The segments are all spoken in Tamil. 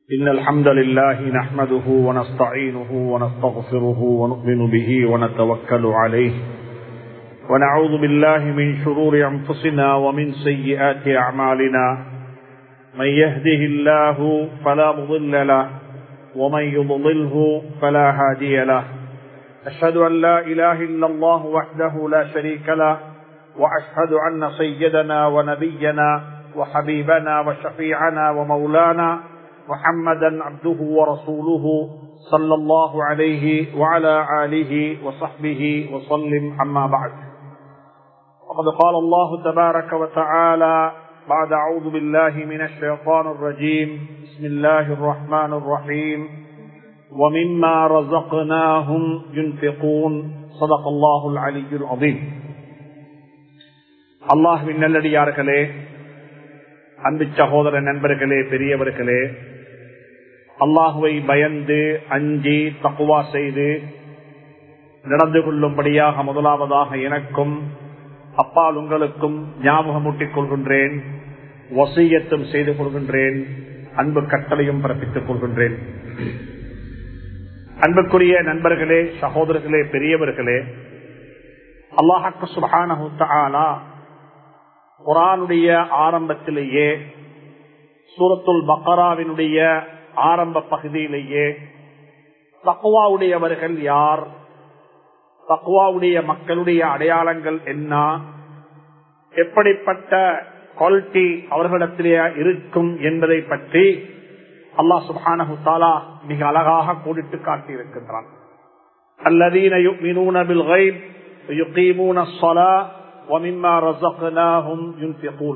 إن الحمد لله نحمده ونستعينه ونستغفره ونؤمن به ونتوكل عليه ونعوذ بالله من شرور أنفسنا ومن سيئات أعمالنا من يهده الله فلا مضل له ومن يضلله فلا هادي له أشهد أن لا إله إلا الله وحده لا شريك له وأشهد أن سيدنا ونبينا وحبيبنا وشفيعنا ومولانا محمدا عبده ورسوله صلى الله عليه وعلى آله وصحبه وسلم أما بعد وقد قال الله تبارك وتعالى بعد أعوذ بالله من الشيطان الرجيم بسم الله الرحمن الرحيم ومما رزقناهم ينفقون صدق الله العلي العظيم அல்லாஹுவின் நல்லடியார்களே அன்பு சகோதர நண்பர்களே பெரியவர்களே அல்லாஹுவை பயந்து அஞ்சி தக்குவா செய்து நடந்து கொள்ளும்படியாக முதலாவதாக எனக்கும் அப்பால் உங்களுக்கும் ஞாபகமூட்டிக் கொள்கின்றேன் வசீயத்தும் செய்து கொள்கின்றேன் அன்பு கட்டளையும் பிறப்பித்துக் கொள்கின்றேன் அன்புக்குரிய நண்பர்களே சகோதரர்களே பெரியவர்களே அல்லாஹாக்கு சுபானு தாலா குரானுடைய ஆரம்பத்திலேயே சூரத்துல் பக்கராவினுடைய ஆரம்ப பகுதியிலேயே தக்குவாவுடையவர்கள் யார் தக்குவாவுடைய மக்களுடைய அடையாளங்கள் என்ன எப்படிப்பட்ட குவாலிட்டி அவர்களிடத்திலே இருக்கும் என்பதை பற்றி அல்லா சுபானு தாலா மிக அழகாக கூடிட்டு காட்டியிருக்கின்றான் அல்லதீன யுக்மினூன பில் கைப் யுகீமூன الصلاه ومما رزقناهم ينفقون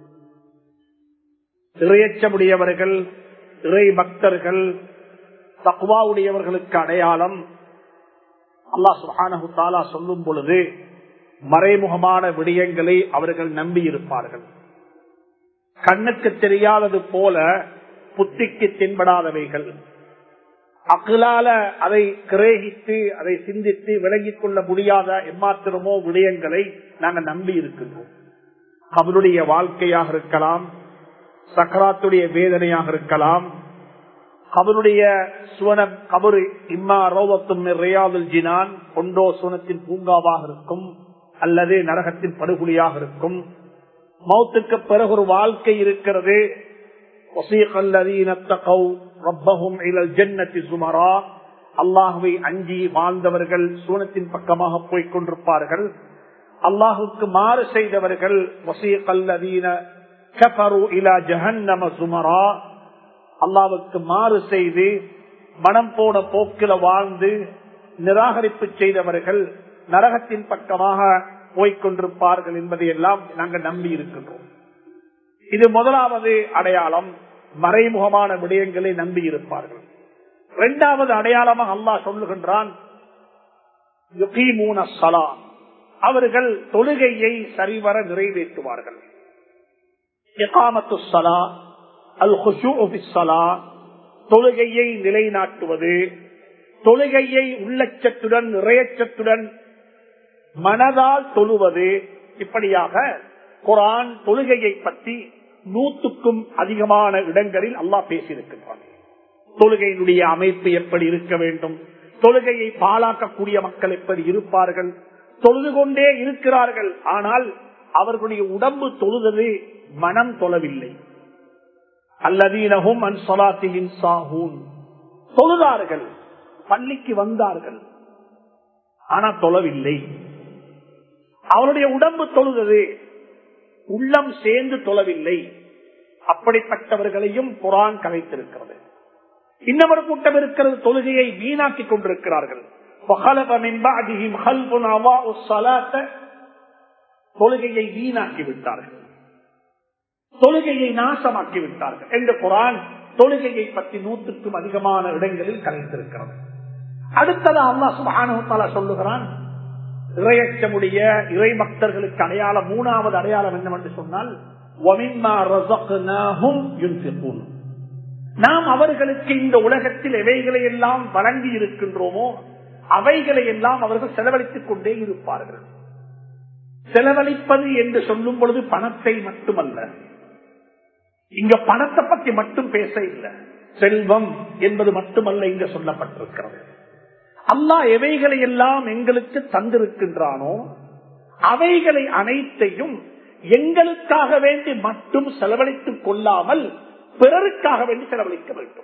இறையச்சமுடையவர்கள் இறை பக்தர்கள் தக்வாவுடையவர்களுக்கு அடையாளம் அல்லா சுஹானு தாலா சொல்லும் பொழுது மறைமுகமான விடயங்களை அவர்கள் நம்பி இருப்பார்கள் கண்ணுக்கு தெரியாதது போல புத்திக்கு தென்படாதவைகள் அகலால அதை கிரகித்து அதை சிந்தித்து விளங்கிக் கொள்ள முடியாத எம்மாத்திரமோ விடயங்களை நாங்கள் நம்பி இருக்கின்றோம் அவருடைய வாழ்க்கையாக இருக்கலாம் சக்கராத்துடைய வேதனையாக இருக்கலாம் அவருடைய சுவனம் கபரு இம்மா ரோவத்தும் ரியாதுல் ஜினான் கொண்டோ சுவனத்தின் பூங்காவாக இருக்கும் அல்லது நரகத்தின் படுகொலியாக இருக்கும் மௌத்துக்கு பிறகு ஒரு வாழ்க்கை இருக்கிறது அல்லாஹுவை அஞ்சி வாழ்ந்தவர்கள் சூனத்தின் பக்கமாக போய்க் கொண்டிருப்பார்கள் அல்லாஹுக்கு மாறு செய்தவர்கள் அல்லாவுக்கு மாறு செய்து மனம் போன போக்கில வாழ்ந்து நிராகரிப்பு செய்தவர்கள் நரகத்தின் பக்கமாக போய்கொண்டிருப்பார்கள் என்பதை எல்லாம் நாங்கள் நம்பி இருக்கின்றோம் இது முதலாவது அடையாளம் மறைமுகமான விடயங்களை நம்பி இருப்பார்கள் இரண்டாவது அடையாளமாக அல்லாஹ் சொல்லுகின்றான் அவர்கள் தொழுகையை சரிவர நிறைவேற்றுவார்கள் தொழுகையை நிலைநாட்டுவது தொழுகையை உள்ளச்சத்துடன் நிறையச்சத்துடன் மனதால் தொழுவது இப்படியாக குரான் தொழுகையை பற்றி நூற்றுக்கும் அதிகமான இடங்களில் அல்லாஹ் பேசியிருக்கின்றான் தொழுகையினுடைய அமைப்பு எப்படி இருக்க வேண்டும் தொழுகையை பாழாக்கக்கூடிய மக்கள் எப்படி இருப்பார்கள் தொழுது கொண்டே இருக்கிறார்கள் ஆனால் அவர்களுடைய உடம்பு தொழுதது மனம் தொழவில்லை அல்லதீனகும் அன் சொலாத்தியின் சாகூன் தொழுதார்கள் பள்ளிக்கு வந்தார்கள் ஆனா தொழவில்லை அவருடைய உடம்பு தொழுதது உள்ளம் சேர்ந்து தொழவில்லை அப்படிப்பட்டவர்களையும் குரான் கலைத்திருக்கிறது இன்னொரு கூட்டம் இருக்கிறது தொழுகையை வீணாக்கி கொண்டிருக்கிறார்கள் தொழுகையை வீணாக்கி விட்டார்கள் தொழுகையை நாசமாக்கி விட்டார்கள் என்று குரான் தொழுகையை பற்றி நூற்றுக்கும் அதிகமான இடங்களில் கலைத்திருக்கிறது அடுத்தது அல்லா சுபான சொல்லுகிறான் இறையச்சமுடைய இறை பக்தர்களுக்கு அடையாளம் மூணாவது அடையாளம் என்னவென்று சொன்னால் நாம் அவர்களுக்கு இந்த உலகத்தில் எவைகளை எல்லாம் வழங்கி இருக்கின்றோமோ அவைகளை எல்லாம் அவர்கள் செலவழித்துக் கொண்டே இருப்பார்கள் செலவழிப்பது என்று சொல்லும் பொழுது பணத்தை மட்டுமல்ல இங்க பணத்தை பத்தி மட்டும் பேச இல்லை செல்வம் என்பது மட்டுமல்ல இங்கு சொல்லப்பட்டிருக்கிறது அல்லாஹ் எவைகளை எல்லாம் எங்களுக்கு தந்திருக்கின்றானோ அவைகளை அனைத்தையும் எங்களுக்காக வேண்டி மட்டும் செலவழித்துக் கொள்ளாமல் பிறருக்காக வேண்டி செலவழிக்க வேண்டும்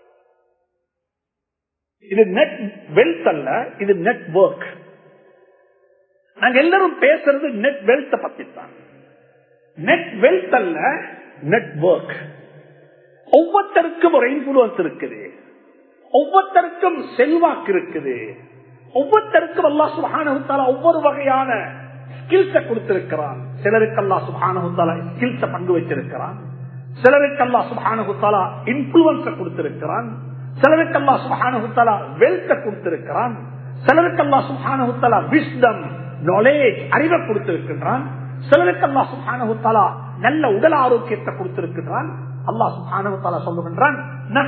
இது நெட் வெல்த் அல்ல இது நெட்வொர்க் நாங்க எல்லாரும் பேசுறது நெட் வெல்த் பத்தி தான் நெட் வெல்த் அல்ல நெட்வொர்க் ஒவ்வொருத்தருக்கும் ஒரு இன்ஃபுளுன்ஸ் இருக்குது ஒவ்வொருத்தருக்கும் செல்வாக்கு இருக்குது ஒவ்வொருத்தருக்கும் அல்லா சுபானுத்தாலா ஒவ்வொரு வகையான ஸ்கில்ஸ கொடுத்திருக்கிறான் சிலருக்கு அல்லா சுபானுத்தாலா ஸ்கில்ஸ பங்கு வச்சிருக்கிறான் சிலருக்கு அல்லா சுபானுத்தாலா இன்ஃபுளுன்ஸ கொடுத்திருக்கிறான் சிலருக்கு அல்லா சுபானுத்தாலா வெல்த்த கொடுத்திருக்கிறான் சிலருக்கு அல்லா சுபானுத்தாலா விஸ்டம் நாலேஜ் அறிவை கொடுத்திருக்கின்றான் சிலருக்கு அல்லா சுபானுத்தாலா நல்ல உடல் ஆரோக்கியத்தை கொடுத்திருக்கின்றான் அல்லா சுபானுத்தாலா சொல்லுகின்றான்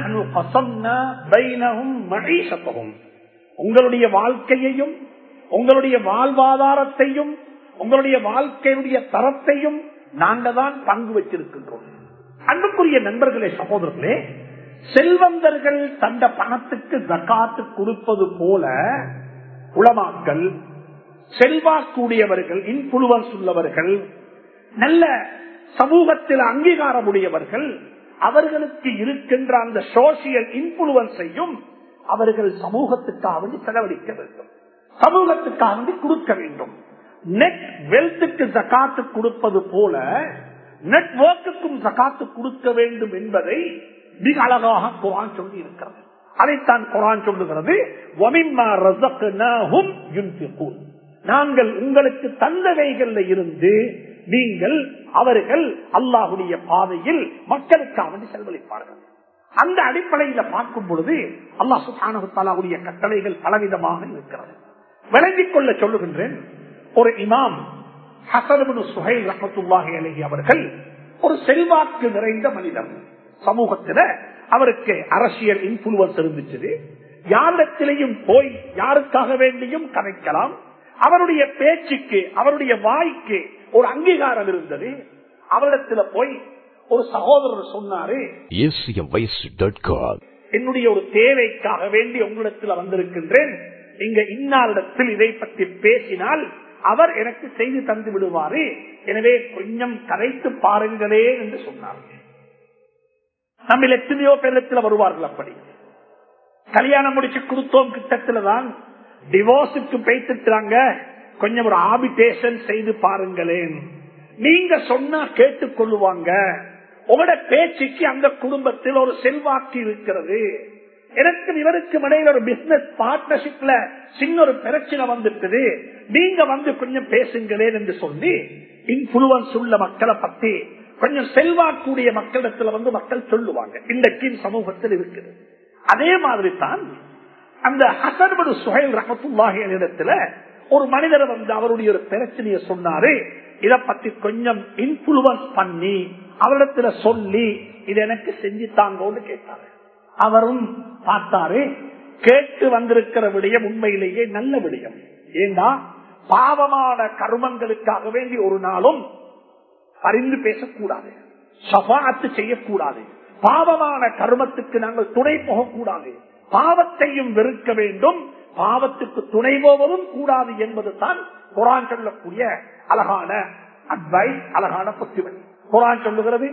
உங்களுடைய வாழ்க்கையையும் உங்களுடைய வாழ்வாதாரத்தையும் உங்களுடைய வாழ்க்கையுடைய தரத்தையும் நாங்க தான் பங்கு வச்சிருக்கின்றோம் அன்புக்குரிய நண்பர்களே சகோதரர்களே செல்வந்தர்கள் தந்த பணத்துக்கு ஜக்காத்து கொடுப்பது போல உளமாக்கல் செல்வாக்கூடியவர்கள் இன்ஃபுளுவன்ஸ் உள்ளவர்கள் நல்ல சமூகத்தில் அங்கீகாரம் உடையவர்கள் அவர்களுக்கு இருக்கின்ற அந்த சோசியல் இன்ஃபுளுவன்ஸையும் அவர்கள் சமூகத்துக்காக செலவழிக்க வேண்டும் சமூகத்துக்காக கொடுக்க வேண்டும் நெட் வெல்த்துக்கு ஜக்காத்து கொடுப்பது போல நெட்வொர்க்குக்கும் ஜக்காத்து கொடுக்க வேண்டும் என்பதை மிக அழகாக குரான் சொல்லி இருக்கிறது அதைத்தான் குரான் சொல்லுகிறது நாங்கள் உங்களுக்கு தந்தவைகள்ல இருந்து நீங்கள் அவர்கள் அல்லாஹுடைய பாதையில் மக்களுக்காக செலவழிப்பார்கள் அந்த அடிப்படையில பார்க்கும் பொழுது அல்லாஹ் சுல்தானுடைய கட்டளைகள் பலவிதமாக இருக்கிறது விளங்கிக் கொள்ள சொல்லுகின்றேன் ஒரு இமாம் ஹசனபுல் சுஹைல் ரஹத்துல்லாஹி அலஹி அவர்கள் ஒரு செல்வாக்கு நிறைந்த மனிதர் சமூகத்தில அவருக்கு அரசியல் இன்ஃபுளுவன்ஸ் இருந்துச்சு யாரிடத்திலையும் போய் யாருக்காக வேண்டியும் கதைக்கலாம் அவருடைய பேச்சுக்கு அவருடைய வாய்க்கு ஒரு அங்கீகாரம் இருந்தது அவரிடத்துல போய் ஒரு சகோதரர் சொன்னாரு என்னுடைய ஒரு தேவைக்காக வேண்டி உங்களிடத்தில் வந்திருக்கின்றேன் இங்க இன்னாரிடத்தில் இதை பற்றி பேசினால் அவர் எனக்கு செய்து தந்து விடுவாரு எனவே கொஞ்சம் கரைத்து பாருங்களே என்று சொன்னார் நம்ம எத்தனையோ பேரத்தில் வருவார்கள் அப்படி கல்யாணம் முடிச்சு கொடுத்தோம் கிட்டத்துல தான் டிவோர்ஸுக்கு பேசிட்டாங்க கொஞ்சம் ஒரு ஆபிடேஷன் செய்து பாருங்களேன் நீங்க சொன்னா கேட்டுக் கொள்ளுவாங்க உங்களோட பேச்சுக்கு அந்த குடும்பத்தில் ஒரு செல்வாக்கு இருக்கிறது எனக்கு இவருக்கு இடையில ஒரு பிசினஸ் பார்ட்னர்ஷிப்ல சின்ன ஒரு பிரச்சனை வந்துட்டது நீங்க வந்து கொஞ்சம் பேசுங்களேன் என்று சொல்லி இன்ஃபுளுவன்ஸ் உள்ள மக்களை பத்தி கொஞ்சம் செல்வாக்கூடிய மக்களிடத்துல வந்து மக்கள் சொல்லுவாங்க இன்றைக்கு சமூகத்தில் இருக்குது அதே மாதிரி தான் அந்த ஹசன்படு சுஹைல் ரஹத்துல்லாஹி இடத்துல ஒரு மனிதர் வந்து அவருடைய ஒரு பிரச்சனையை சொன்னாரு இத பத்தி கொஞ்சம் இன்ஃபுளுவன்ஸ் பண்ணி அவரிடத்துல சொல்லி இது எனக்கு செஞ்சுத்தாங்கன்னு கேட்டாரு அவரும் பார்த்தாரு கேட்டு வந்திருக்கிற விடயம் உண்மையிலேயே நல்ல விடயம் ஏண்டா பாவமான கர்மங்களுக்காக வேண்டி ஒரு நாளும் பரிந்து பேசக்கூடாது சபாத்து செய்யக்கூடாது பாவமான கர்மத்துக்கு நாங்கள் துணை போகக்கூடாது பாவத்தையும் வெறுக்க வேண்டும் பாவத்துக்கு துணை போவதும் கூடாது என்பது தான் குரான் சொல்லக்கூடிய அழகான அட்வைஸ் அழகான புத்திமதி குரான் சொல்லுகிறது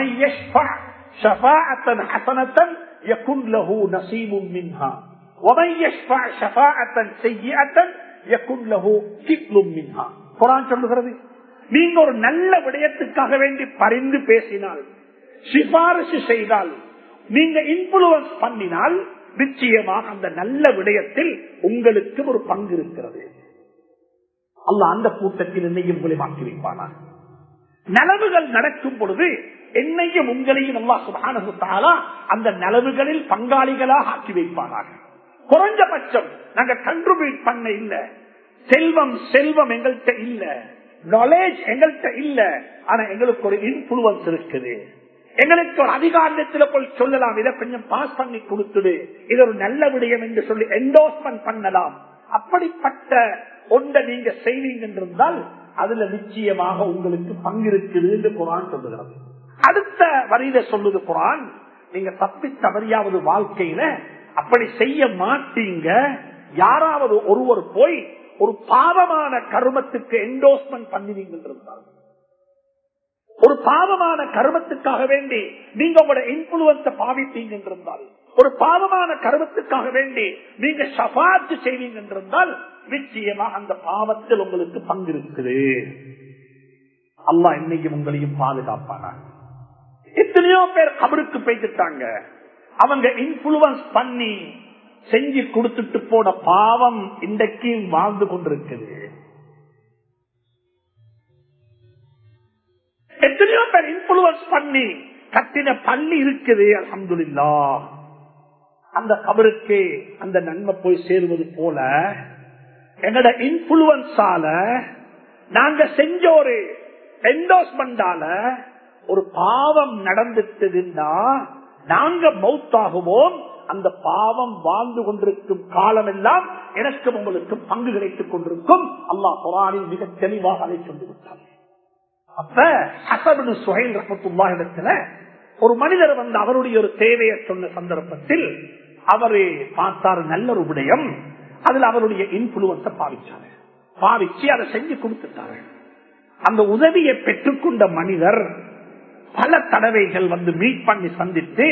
يكن له نصيب منها ومن يشفع شفاعة سيئة يكن له كفل منها குரான் சொல்லுகிறது நீங்க ஒரு நல்ல விடயத்துக்காக வேண்டி பரிந்து பேசினால் சிபாரிசு செய்தால் நீங்க இன்ஃபுளுவன்ஸ் பண்ணினால் நிச்சயமாக அந்த நல்ல விடயத்தில் உங்களுக்கு ஒரு பங்கு இருக்கிறது அல்ல அந்த கூட்டத்தில் என்னையும் உங்களை மாற்றி வைப்பானா நலவுகள் நடக்கும் பொழுது என்னையும் உங்களையும் அல்லா சுபானா அந்த நலவுகளில் பங்காளிகளாக ஆக்கி வைப்பானாக குறைஞ்சபட்சம் நாங்க கண்ட்ரிபியூட் பண்ண இல்ல செல்வம் செல்வம் எங்கள்கிட்ட இல்ல நாலேஜ் எங்கள்கிட்ட இல்ல ஆனா எங்களுக்கு ஒரு இன்ஃபுளுவன்ஸ் இருக்குது எங்களுக்கு ஒரு அதிகாரத்தில் போய் சொல்லலாம் இதை கொஞ்சம் பாஸ் பண்ணி கொடுத்துடு இது ஒரு நல்ல விடயம் என்று சொல்லி என்டோஸ்மெண்ட் பண்ணலாம் அப்படிப்பட்ட ஒன்றை நீங்க செய்வீங்க என்றிருந்தால் அதுல நிச்சயமாக உங்களுக்கு பங்கு இருக்குது என்று குரான் சொல்லுகிறது அடுத்த வரியில சொல்லுது குரான் நீங்க தப்பி தவறியாவது வாழ்க்கையில அப்படி செய்ய மாட்டீங்க யாராவது ஒருவர் போய் ஒரு பாவமான கருமத்துக்கு என்டோஸ்மெண்ட் பண்ணினீங்க இருந்தால் ஒரு பாவமான கருமத்துக்காக வேண்டி நீங்க உங்களோட இன்ஃபுளுவன்ஸ பாவிப்பீங்க என்றிருந்தால் ஒரு பாவமான கருமத்துக்காக வேண்டி நீங்க சபாத்து செய்வீங்க என்றிருந்தால் நிச்சயமா அந்த பாவத்தில் உங்களுக்கு பங்கு இருக்குது அல்லா இன்னைக்கும் உங்களையும் பாதுகாப்பானா எத்தனையோ பேர் கபருக்கு போய்த்துட்டாங்க அவங்க இன்ஃபுளுவன்ஸ் பண்ணி செஞ்சு கொடுத்துட்டு போன பாவம் இன்றைக்கு வாழ்ந்து கொண்டிருக்குது எத்தனையோ பேர் இன்ஃபுளுவன்ஸ் பண்ணி கட்டின பள்ளி இருக்குது அலமதுல்லா அந்த கபருக்கு அந்த நன்மை போய் சேருவது போல எங்கட இன்ஃபுளுவன்ஸால நாங்க செஞ்ச ஒரு என்டோஸ்மெண்டால ஒரு பாவம் நடந்துட்டதுன்னா நாங்க மௌத்தாகுவோம் அந்த பாவம் வாழ்ந்து கொண்டிருக்கும் காலம் எல்லாம் எனக்கும் உங்களுக்கு பங்கு கிடைத்துக் கொண்டிருக்கும் அல்லாஹ் குரானில் மிக தெளிவாக அதை சொல்லிவிட்டார் அப்ப ஹசபனு சுஹைல் ரஹமத்துல்லா இடத்துல ஒரு மனிதர் வந்து அவருடைய ஒரு தேவையை சொன்ன சந்தர்ப்பத்தில் அவரு பார்த்தார் நல்ல ஒரு விடயம் அதுல அவருடைய இன்ஃபுளுவன்ஸ பாவிச்சாரு பாவிச்சு அதை செஞ்சு கொடுத்துட்டாரு அந்த உதவியை பெற்றுக்கொண்ட மனிதர் பல தடவைகள் வந்து மீட் பண்ணி சந்தித்து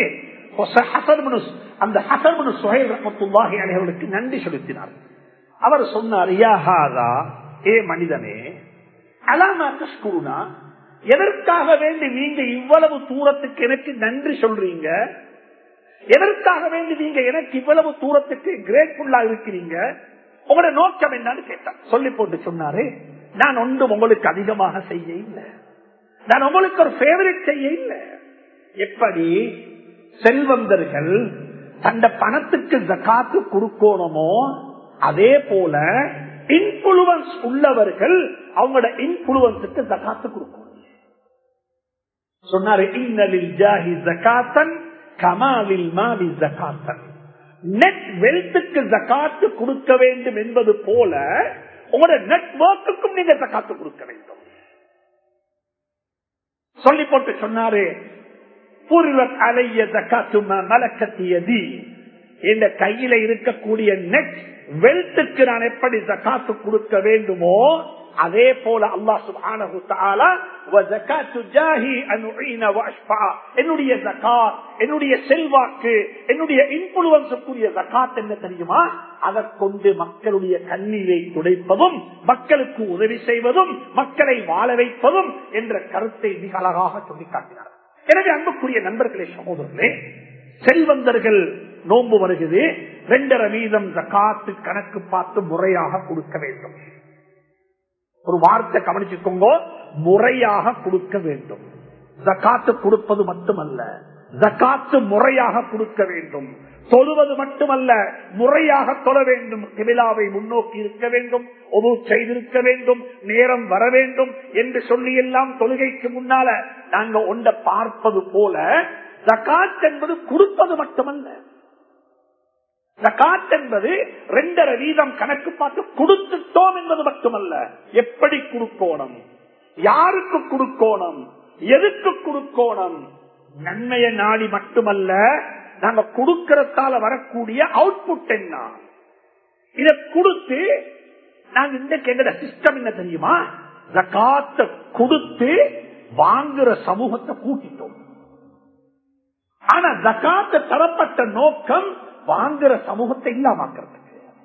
அந்த ஹசர்மனு சுஹைல் ரஹமத்துல்லாஹி அலைவர்களுக்கு நன்றி செலுத்தினார் அவர் சொன்னார் யாஹாதா ஏ மனிதனே அலாமா கஷ்குருனா எதற்காக வேண்டி நீங்க இவ்வளவு தூரத்துக்கு எனக்கு நன்றி சொல்றீங்க எதற்காக வேண்டி நீங்க எனக்கு இவ்வளவு தூரத்துக்கு கிரேட்ஃபுல்லா இருக்கிறீங்க உங்களோட நோக்கம் என்னன்னு கேட்டார் சொல்லி போட்டு சொன்னாரு நான் ஒன்றும் உங்களுக்கு அதிகமாக செய்ய இல்லை நான் உங்களுக்கு ஒரு பேவரட் செய்ய இல்லை எப்படி செல்வந்தர்கள் தந்த பணத்துக்கு ஜக்காத்து கொடுக்கணுமோ அதே போல இன்ஃபுளுவன்ஸ் உள்ளவர்கள் அவங்களோட இன்ஃபுளுவன்ஸுக்கு ஜக்காத்து கொடுக்கணும் சொன்னாரு இன்னலில் ஜாஹி ஜக்காத்தன் கமாலில் மாலி ஜக்காத்தன் நெட் வெல்த்துக்கு ஜக்காத்து கொடுக்க வேண்டும் என்பது போல உங்களோட நெட்வொர்க்குக்கும் நீங்க ஜக்காத்து கொடுக்க வேண்டும் சொல்லி போட்டு சொன்னாரு அலைய ஜக்காத்து மலக்கத்தியதி இந்த கையில இருக்கக்கூடிய நெட் வெல்த்துக்கு நான் எப்படி ஜக்காத்து கொடுக்க வேண்டுமோ அதே போல அல்லாஹ் சுப்ஹானஹு தஆலா வ ஜகாத்து ஜாஹி அன் உஈன வ அஷ்ஃபா என்னுடைய ஜகாத் என்னுடைய செல்வாக்கு என்னுடைய இன்ஃப்ளூயன்ஸுக்குரிய ஜகாத் என்ன தெரியுமா அதை கொண்டு மக்களுடைய கண்ணீரை துடைப்பதும் மக்களுக்கு உதவி செய்வதும் மக்களை வாழ வைப்பதும் என்ற கருத்தை மிக அழகாக சொல்லி காட்டினார் எனவே அன்புக்குரிய நண்பர்களே சகோதரர்களே செல்வந்தர்கள் நோன்பு வருகிறது ரெண்டரை வீதம் ஜக்காத்து கணக்கு பார்த்து முறையாக கொடுக்க வேண்டும் ஒரு வார்த்தை கவனிச்சுக்கோங்க முறையாக கொடுக்க வேண்டும் ஜக்காத்து கொடுப்பது மட்டுமல்ல ஜக்காத்து முறையாக கொடுக்க வேண்டும் தொழுவது மட்டுமல்ல முறையாக தொழ வேண்டும் கிபிலாவை முன்னோக்கி இருக்க வேண்டும் ஒது செய்திருக்க வேண்டும் நேரம் வர வேண்டும் என்று சொல்லி எல்லாம் தொழுகைக்கு முன்னால நாங்க ஒன்றை பார்ப்பது போல ஜக்காத் என்பது கொடுப்பது மட்டுமல்ல ஜக்காத் என்பது ரெண்டரை வீதம் கணக்கு பார்த்து கொடுத்துட்டோம் என்பது மட்டுமல்ல எப்படி கொடுக்கோணும் யாருக்கு கொடுக்கோணும் எதுக்கு கொடுக்கோணும் நன்மைய நாடி மட்டுமல்ல நாங்க கொடுக்கறதால வரக்கூடிய அவுட்புட் என்ன இத கொடுத்து நாங்க இன்றைக்கு எங்கட சிஸ்டம் என்ன தெரியுமா ஜக்காத்த கொடுத்து வாங்குற சமூகத்தை கூட்டிட்டோம் ஆனா ஜக்காத்த தரப்பட்ட நோக்கம் வாங்குற சமூகத்தை இல்லாமக்கிறதுக்கு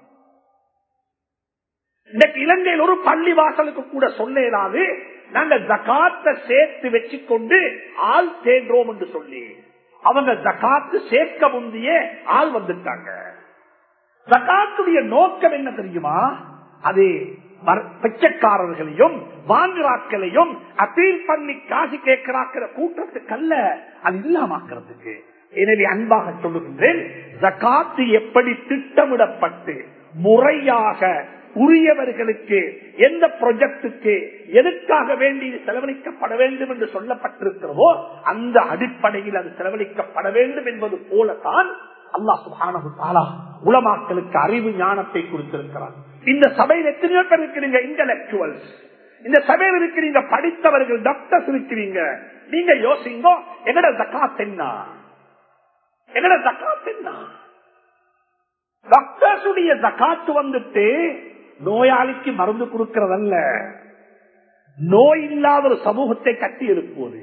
இன்னைக்கு இலங்கையில் ஒரு பள்ளி வாசலுக்கு கூட சொல்ல இயலாது நாங்க ஜக்காத்த சேர்த்து வச்சுக்கொண்டு ஆள் தேன்றோம் என்று சொல்லி அவங்க ஜக்காத்து சேர்க்க முந்தையே ஆள் வந்துட்டாங்க ஜக்காத்துடைய நோக்கம் என்ன தெரியுமா அது பிச்சைக்காரர்களையும் வாங்குறாக்களையும் அப்பீல் பண்ணி காசு கேட்கிறாக்கிற கூட்டத்துக்கல்ல அது இல்லாமக்கிறதுக்கு எனவே அன்பாக சொல்லுகின்றேன் ஜக்காத்து எப்படி திட்டமிடப்பட்டு முறையாக உரியவர்களுக்கு எந்த ப்ரொஜெக்டுக்கு எதுக்காக வேண்டி இது செலவழிக்கப்பட வேண்டும் என்று சொல்லப்பட்டிருக்கிறதோ அந்த அடிப்படையில் அது செலவழிக்கப்பட வேண்டும் என்பது போலதான் அல்லா சுபானு தாலா உலமாக்களுக்கு அறிவு ஞானத்தை கொடுத்திருக்கிறார் இந்த சபையில் எத்தனையோ பேர் இருக்கிறீங்க இன்டலக்சுவல்ஸ் இந்த சபையில் இருக்கிறீங்க படித்தவர்கள் டாக்டர்ஸ் இருக்கிறீங்க நீங்க யோசிங்கோ எங்கட ஜக்காத் என்ன எங்கட ஜக்காத் என்ன டாக்டர்ஸ் உடைய ஜக்காத்து வந்துட்டு நோயாளிக்கு மருந்து கொடுக்கறதல்ல நோய் இல்லாத ஒரு சமூகத்தை கட்டி எழுப்புவது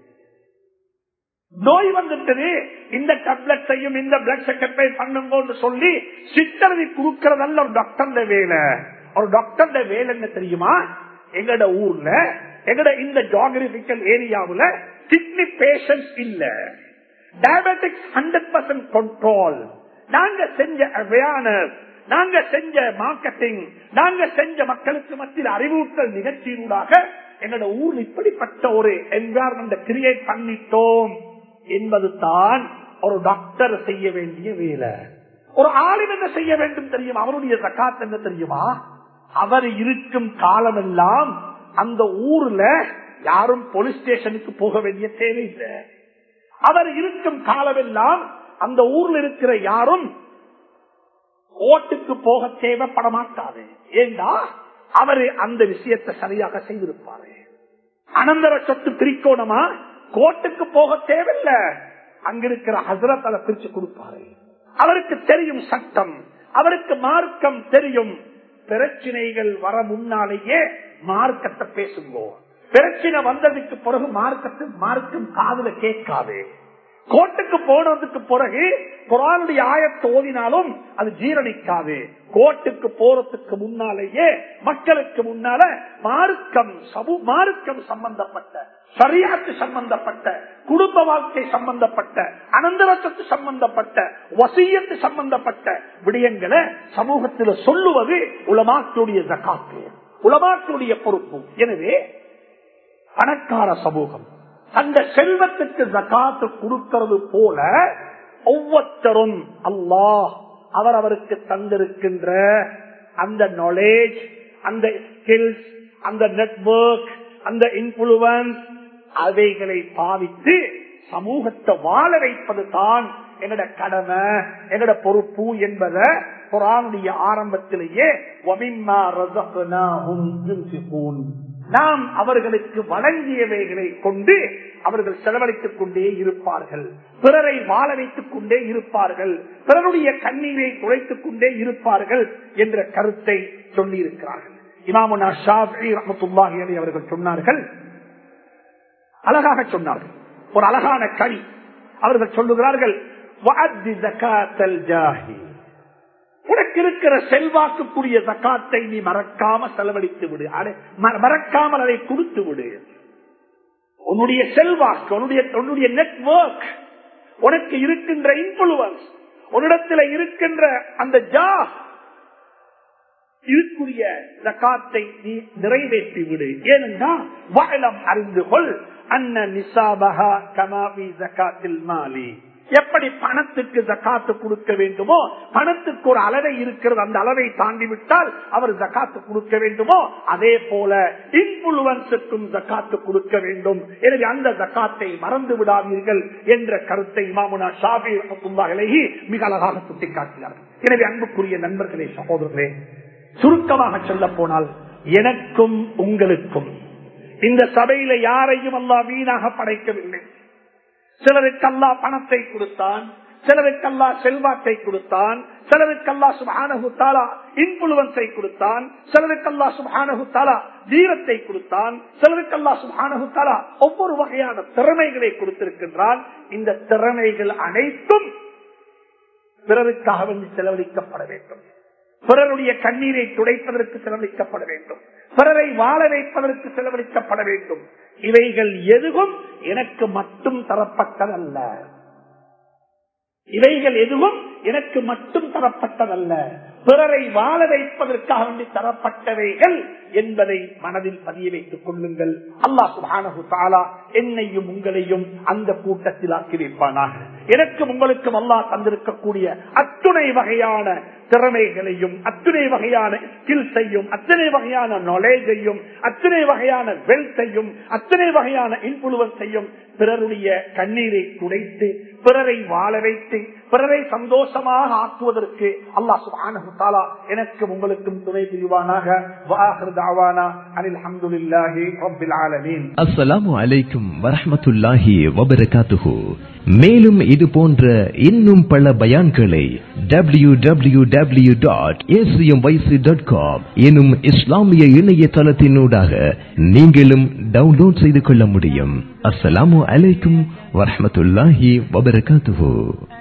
நோய் வந்துட்டது இந்த டப்லெட்ஸையும் இந்த பிளட் செக்கப்பை பண்ணுங்கன்னு சொல்லி சித்தரவி கொடுக்கறதல்ல ஒரு டாக்டர் வேலை ஒரு டாக்டர் வேலை என்ன தெரியுமா எங்கட ஊர்ல எங்கட இந்த ஜாகிரபிக்கல் ஏரியாவுல கிட்னி பேஷன்ஸ் இல்ல டயபெட்டிக்ஸ் ஹண்ட்ரட் பர்சன்ட் கண்ட்ரோல் நாங்க செஞ்ச அவேர்னஸ் நாங்க செஞ்ச மார்க்கெட்டிங் நாங்க செஞ்ச மக்களுக்கு மத்தியில் அறிவுறுத்தல் நிகழ்ச்சியினூடாக எங்களோட ஊர் இப்படிப்பட்ட ஒரு என்வாரன்மெண்ட் கிரியேட் பண்ணிட்டோம் என்பது தான் ஒரு டாக்டர் செய்ய வேண்டிய வேலை ஒரு ஆளும் என்ன செய்ய வேண்டும் தெரியும் அவருடைய சக்காத் என்ன தெரியுமா அவர் இருக்கும் காலமெல்லாம் அந்த ஊர்ல யாரும் போலீஸ் ஸ்டேஷனுக்கு போக வேண்டிய தேவையில்லை அவர் இருக்கும் காலமெல்லாம் அந்த ஊர்ல இருக்கிற யாரும் ஓட்டுக்கு போக தேவைப்பட மாட்டாரு ஏண்டா அவரு அந்த விஷயத்தை சரியாக செய்திருப்பாரு அனந்தர சொத்து திரிக்கோணமா கோட்டுக்கு போக தேவையில்லை அங்கிருக்கிற ஹசரத் அதை பிரிச்சு கொடுப்பாரு அவருக்கு தெரியும் சட்டம் அவருக்கு மார்க்கம் தெரியும் பிரச்சனைகள் வர முன்னாலேயே மார்க்கத்தை பேசுங்கோ பிரச்சனை வந்ததுக்கு பிறகு மார்க்கத்து மார்க்கம் காதுல கேட்காது கோட்டுக்கு போனதுக்கு பிறகு குரானுடைய ஆயத்தை ஓதினாலும் அது ஜீரணிக்காது கோட்டுக்கு போறதுக்கு முன்னாலேயே மக்களுக்கு முன்னால மார்க்கம் சமூ மார்க்கம் சம்பந்தப்பட்ட சரியாத்து சம்பந்தப்பட்ட குடும்ப வாழ்க்கை சம்பந்தப்பட்ட அனந்தரத்துக்கு சம்பந்தப்பட்ட வசியத்து சம்பந்தப்பட்ட விடயங்களை சமூகத்தில் சொல்லுவது உலமாக்களுடைய ஜக்காத்து உலமாக்களுடைய பொறுப்பு எனவே பணக்கார சமூகம் அந்த செல்வத்துக்கு ஜக்காத்து கொடுக்கிறது போல ஒவ்வொருத்தரும் அல்லாஹ் அவர் அவருக்கு தந்திருக்கின்ற அந்த நாலேஜ் அந்த ஸ்கில்ஸ் அந்த நெட்வொர்க் அந்த இன்ஃபுளுவன்ஸ் அவைகளை பாவித்து சமூகத்தை வாழ வைப்பது தான் என்னோட கடமை என்னோட பொறுப்பு என்பதை குரானுடைய ஆரம்பத்திலேயே நாம் அவர்களுக்கு வழங்கியவைகளை கொண்டு அவர்கள் செலவழித்துக் கொண்டே இருப்பார்கள் பிறரை வாழ வைத்துக் கொண்டே இருப்பார்கள் பிறருடைய கண்ணீரை குறைத்துக் கொண்டே இருப்பார்கள் என்ற கருத்தை சொல்லியிருக்கிறார்கள் இமாமுனா ஷாஃபி ரஹமத்துல்லாஹி அலி அவர்கள் சொன்னார்கள் அழகாக சொன்னார்கள் ஒரு அழகான கனி அவர்கள் சொல்லுகிறார்கள் உனக்கு இருக்கிற செல்வாக்குக்குரிய தக்காத்தை நீ மறக்காம செலவழித்து விடு மறக்காமல் அதை கொடுத்து விடு உன்னுடைய செல்வாக்கு உன்னுடைய உன்னுடைய நெட்வொர்க் உனக்கு இருக்கின்ற இன்ஃபுளுவன்ஸ் உன்னிடத்தில் இருக்கின்ற அந்த ஜா இதுக்குரிய ஜக்காத்தை நீ நிறைவேற்றி விடு ஏனென்றால் வாழம் அறிந்து கொள் அன்ன நிசாபகா கமாவி ஜக்காத்தில் மாலி எப்படி பணத்துக்கு ஜக்காத்து கொடுக்க வேண்டுமோ பணத்துக்கு ஒரு அளவை இருக்கிறது அந்த அளவை தாண்டி விட்டால் அவர் ஜக்காத்து கொடுக்க வேண்டுமோ அதே போல இன்ஃபுளுவன்ஸுக்கும் ஜக்காத்து கொடுக்க வேண்டும் எனவே அந்த ஜக்காத்தை மறந்து விடாதீர்கள் என்ற கருத்தை இமாமுனா ஷாபி அலஹி மிக அழகாக சுட்டிக்காட்டினார்கள் எனவே அன்புக்குரிய நண்பர்களே சகோதரர்களே சுருக்கமாக சொல்ல போனால் எனக்கும் உங்களுக்கும் இந்த சபையில யாரையும் அல்லா வீணாக படைக்கவில்லை சிலருக்கல்லா பணத்தை கொடுத்தான் சிலருக்கல்லா செல்வாக்கை கொடுத்தான் சிலருக்கல்லா சுபானகு தாலா இன்ஃபுளுவன்ஸை கொடுத்தான் சிலருக்கல்லா சுபானகு தாலா வீரத்தை கொடுத்தான் சிலருக்கல்லா சுபானகு தாலா ஒவ்வொரு வகையான திறமைகளை கொடுத்திருக்கின்றான் இந்த திறமைகள் அனைத்தும் பிறருக்காக வேண்டி செலவழிக்கப்பட வேண்டும் பிறருடைய கண்ணீரை துடைப்பதற்கு செலவழிக்கப்பட வேண்டும் பிறரை வாழ வைப்பதற்கு செலவழிக்கப்பட வேண்டும் இவைகள் எதுவும் எனக்கு மட்டும் தரப்பட்டதல்ல இவைகள் எதுவும் எனக்கு மட்டும் தரப்பட்டதல்ல பிறரை வாழ வைப்பதற்காக வேண்டி தரப்பட்டவைகள் என்பதை மனதில் பதிய வைத்துக் கொள்ளுங்கள் அல்லாஹ் சுபானு தாலா என்னையும் உங்களையும் அந்த கூட்டத்தில் ஆக்கி வைப்பானாக எனக்கும் உங்களுக்கும் அல்லாஹ் தந்திருக்கக்கூடிய அத்துணை வகையான திறமைகளையும் அத்தனை வகையான ஸ்கில்ஸையும் அத்தனை வகையான நாலேஜையும் அத்தனை வகையான வெல்த்தையும் அத்தனை வகையான இன்ஃபுளுவன்ஸையும் பிறருடைய கண்ணீரை துடைத்து பிறரை வாழ வைத்து பிறரை சந்தோஷமாக ஆக்குவதற்கு அல்லாஹ் சுபானு தாலா எனக்கும் உங்களுக்கும் துணை புரிவானாக வாஹிர் தாவானா அனில் அல்ஹம்துலில்லாஹி ரப்பில் ஆலமீன் அஸ்ஸலாமு அலைக்கும் வரஹ்மத்துல்லாஹி வபரகாத்துஹு மேலும் இது போன்ற இன்னும் பல பயான்களை W W W dot dot com எனும் இஸ்லாமிய இணையதளத்தினூடாக நீங்களும் டவுன்லோட் செய்து கொள்ள முடியும் அஸ்ஸலாமு அலைக்கும் வரஹ்மத்துல்லாஹி வபரகாத்துஹு